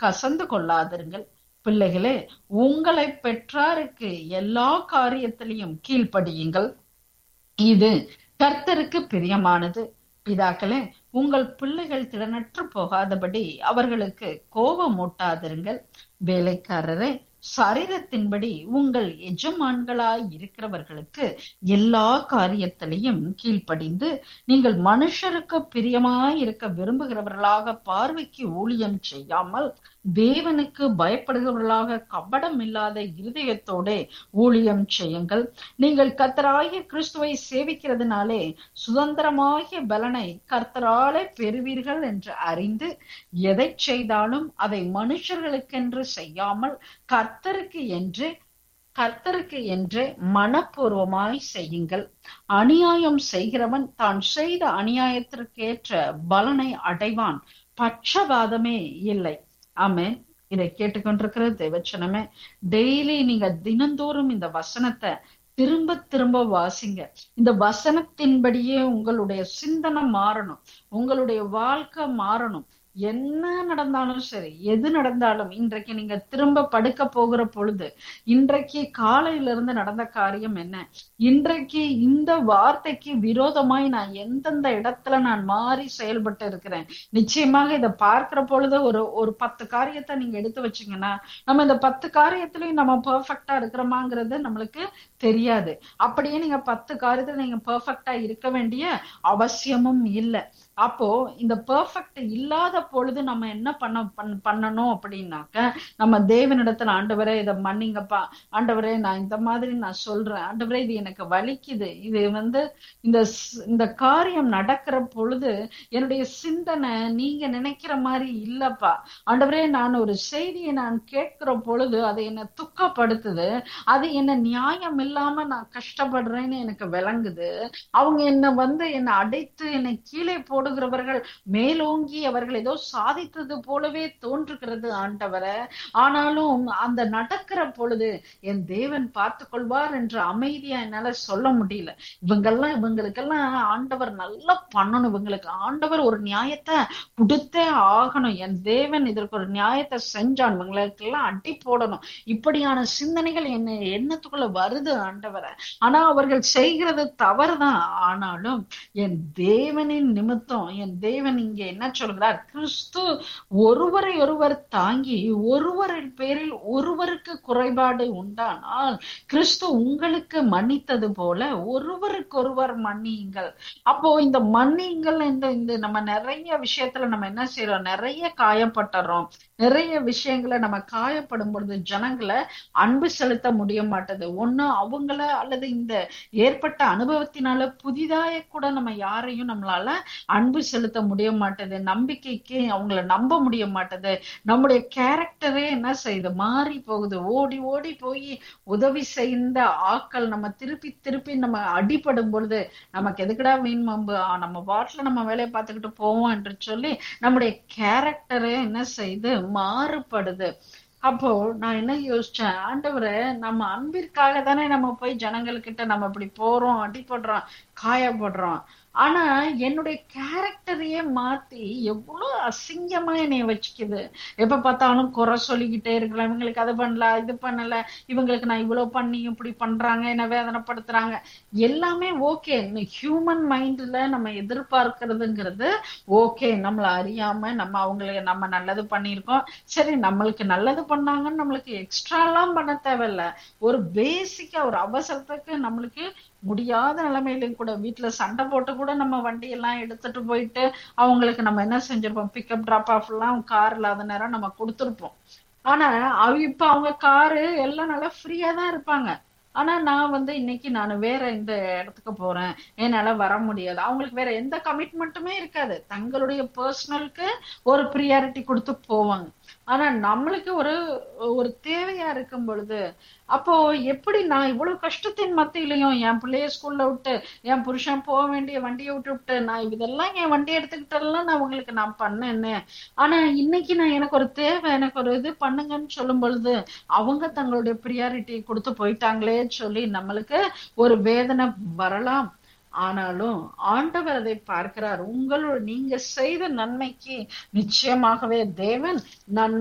கசந்து கொள்ளாதிருங்கள் பிள்ளைகளே உங்களை பெற்றாருக்கு எல்லா காரியத்திலையும் கீழ்ப்படியுங்கள் இது கர்த்தருக்கு பிரியமானது பிதாக்களே உங்கள் பிள்ளைகள் திறனற்று போகாதபடி அவர்களுக்கு கோபம் மூட்டாதிருங்கள் வேலைக்காரரே சரீரத்தின்படி உங்கள் எஜமான்களாய் இருக்கிறவர்களுக்கு எல்லா காரியத்திலையும் கீழ்ப்படிந்து நீங்கள் மனுஷருக்கு பிரியமாய் இருக்க விரும்புகிறவர்களாக பார்வைக்கு ஊழியம் செய்யாமல் தேவனுக்கு பயப்படுகிறவர்களாக கபடம் இல்லாத இருதயத்தோட ஊழியம் செய்யுங்கள் நீங்கள் கர்த்தராகிய கிறிஸ்துவை சேவிக்கிறதுனாலே சுதந்திரமாகிய பலனை கர்த்தராலே பெறுவீர்கள் என்று அறிந்து எதை செய்தாலும் அதை மனுஷர்களுக்கென்று செய்யாமல் கர்த்தருக்கு என்று கர்த்தருக்கு என்று மனப்பூர்வமாய் செய்யுங்கள் அநியாயம் செய்கிறவன் தான் செய்த அநியாயத்திற்கேற்ற பலனை அடைவான் பட்சபாதமே இல்லை ஆமென் இதை கேட்டுக்கொண்டிருக்கிற தேவச்சனமே டெய்லி நீங்க தினந்தோறும் இந்த வசனத்தை திரும்ப திரும்ப வாசிங்க இந்த வசனத்தின்படியே உங்களுடைய சிந்தனை மாறணும் உங்களுடைய வாழ்க்கை மாறணும் என்ன நடந்தாலும் சரி எது நடந்தாலும் இன்றைக்கு நீங்க திரும்ப படுக்க போகிற பொழுது இன்றைக்கு காலையில இருந்து நடந்த காரியம் என்ன இன்றைக்கு இந்த வார்த்தைக்கு விரோதமாய் நான் எந்தெந்த இடத்துல நான் மாறி செயல்பட்டு இருக்கிறேன் நிச்சயமாக இதை பார்க்கிற பொழுது ஒரு ஒரு பத்து காரியத்தை நீங்க எடுத்து வச்சீங்கன்னா நம்ம இந்த பத்து காரியத்திலையும் நம்ம பெர்ஃபெக்டா இருக்கிறோமாங்கிறது நம்மளுக்கு தெரியாது அப்படியே நீங்க பத்து காரியத்துல நீங்க பெர்ஃபெக்டா இருக்க வேண்டிய அவசியமும் இல்லை அப்போ இந்த பெர்ஃபெக்ட் இல்லாத பொழுது நம்ம என்ன பண்ண பண்- பண்ணணும் அப்படின்னாக்க நம்ம தேவனிடத்துல ஆண்டவரே இதை மன்னிங்கப்பா ஆண்டவரே நான் இந்த மாதிரி நான் சொல்றேன் ஆண்டவரே இது எனக்கு வலிக்குது இது வந்து இந்த ஸ்- இந்த காரியம் நடக்கிற பொழுது என்னுடைய சிந்தனை நீங்க நினைக்கிற மாதிரி இல்லப்பா ஆண்டவரே நான் ஒரு செய்தியை நான் கேட்கிற பொழுது அது என்னை துக்கப்படுத்துது அது என்ன நியாயம் இல்லாம நான் கஷ்டப்படுறேன்னு எனக்கு விளங்குது அவங்க என்ன வந்து என்னை அடைத்து என்னை கீழே போடுகிறவர்கள் மேலோங்கி அவர்கள் ஏதோ சாதித்தது போலவே தோன்றுகிறது ஆண்டவரை ஆனாலும் அந்த நடக்கிற பொழுது என் தேவன் பார்த்து கொள்வார் என்று அமைதியா என்னால சொல்ல முடியல இவங்கெல்லாம் இவங்களுக்கெல்லாம் ஆண்டவர் நல்லா பண்ணணும் இவங்களுக்கு ஆண்டவர் ஒரு நியாயத்தை கொடுத்தே ஆகணும் என் தேவன் இதற்கு ஒரு நியாயத்தை செஞ்சான் இவங்களுக்கெல்லாம் அடி போடணும் இப்படியான சிந்தனைகள் என்ன எண்ணத்துக்குள்ள வருது ஆண்டவரை ஆனா அவர்கள் செய்கிறது தவறுதான் ஆனாலும் என் தேவனின் நிமித்தம் என் தேவன் இங்கே என்ன சொல்கிறார் கிறிஸ்து ஒருவரை ஒருவர் தாங்கி ஒருவரின் பேரில் ஒருவருக்கு குறைபாடு உண்டானால் கிறிஸ்து உங்களுக்கு மன்னித்தது போல ஒருவருக்கொருவர் மன்னியுங்கள் அப்போ இந்த மன்னியுங்கள் இந்த இந்த நம்ம நிறைய விஷயத்துல நம்ம என்ன செய்யறோம் நிறைய காயப்பட்டுறோம் நிறைய விஷயங்களை நம்ம காயப்படும் பொழுது ஜனங்களை அன்பு செலுத்த முடிய மாட்டது ஒண்ணு அவங்கள அல்லது இந்த ஏற்பட்ட அனுபவத்தினால புதிதாய கூட நம்ம யாரையும் நம்மளால அன்பு செலுத்த முடிய மாட்டது நம்பிக்கைக்கு அவங்கள நம்ப முடிய மாட்டது நம்முடைய கேரக்டரே என்ன செய்யுது மாறி போகுது ஓடி ஓடி போய் உதவி செய்த ஆட்கள் நம்ம திருப்பி திருப்பி நம்ம அடிபடும் பொழுது நமக்கு எதுக்குடா வீண் மம்பு ஆ, நம்ம பாட்டுல நம்ம வேலையை பார்த்துக்கிட்டு போவோம் என்று சொல்லி நம்முடைய கேரக்டரே என்ன செய்யுது மாறுபடுது அப்போ நான் என்ன யோசிச்சேன் ஆண்டவரே நம்ம அன்பிற்காக தானே நம்ம போய் ஜனங்கள்கிட்ட நம்ம இப்படி போறோம் அடிபடுறோம் காயப்படுறோம் ஆனா என்னுடைய கேரக்டரையே மாத்தி எவ்வளவு அசிங்கமா என்னைய வச்சுக்குது எப்ப பார்த்தாலும் குறை சொல்லிக்கிட்டே இருக்கலாம் இவங்களுக்கு அது பண்ணல இது பண்ணல இவங்களுக்கு நான் இவ்வளவு பண்ணி இப்படி பண்றாங்க என்ன வேதனைப்படுத்துறாங்க எல்லாமே ஓகே ஹியூமன் மைண்ட்ல நம்ம எதிர்பார்க்கிறதுங்கிறது ஓகே நம்மள அறியாம நம்ம அவங்களுக்கு நம்ம நல்லது பண்ணியிருக்கோம் சரி நம்மளுக்கு நல்லது பண்ணாங்கன்னு நம்மளுக்கு எக்ஸ்ட்ரா எல்லாம் பண்ண தேவையில்ல ஒரு பேசிக்கா ஒரு அவசரத்துக்கு நம்மளுக்கு முடியாத நிலைமையிலும் கூட வீட்டுல சண்டை போட்டு கூட நம்ம வண்டி எல்லாம் எடுத்துட்டு போயிட்டு அவங்களுக்கு நம்ம என்ன செஞ்சிருப்போம் பிக்கப் டிராப் ஆஃப் எல்லாம் கார் இல்லாத நேரம் நம்ம கொடுத்துருப்போம் ஆனா அவ இப்ப அவங்க காரு எல்லாம் நல்லா ஃப்ரீயா தான் இருப்பாங்க ஆனா நான் வந்து இன்னைக்கு நான் வேற இந்த இடத்துக்கு போறேன் என்னால வர முடியாது அவங்களுக்கு வேற எந்த கமிட்மெண்ட்டுமே இருக்காது தங்களுடைய பர்சனலுக்கு ஒரு ப்ரியாரிட்டி கொடுத்து போவாங்க ஆனா நம்மளுக்கு ஒரு ஒரு தேவையா இருக்கும் பொழுது அப்போ எப்படி நான் இவ்வளவு கஷ்டத்தின் மத்தியிலையும் என் பிள்ளைய ஸ்கூல்ல விட்டு என் புருஷன் போக வேண்டிய வண்டியை விட்டு விட்டு நான் இதெல்லாம் என் வண்டி எடுத்துக்கிட்டெல்லாம் நான் உங்களுக்கு நான் பண்ணேன்னு ஆனா இன்னைக்கு நான் எனக்கு ஒரு தேவை எனக்கு ஒரு இது பண்ணுங்கன்னு சொல்லும் பொழுது அவங்க தங்களுடைய ப்ரியாரிட்டி கொடுத்து போயிட்டாங்களே சொல்லி நம்மளுக்கு ஒரு வேதனை வரலாம் ஆனாலும் ஆண்டவர் அதை பார்க்கிறார் உங்களோட நீங்க செய்த நன்மைக்கு நிச்சயமாகவே தேவன் நன்மை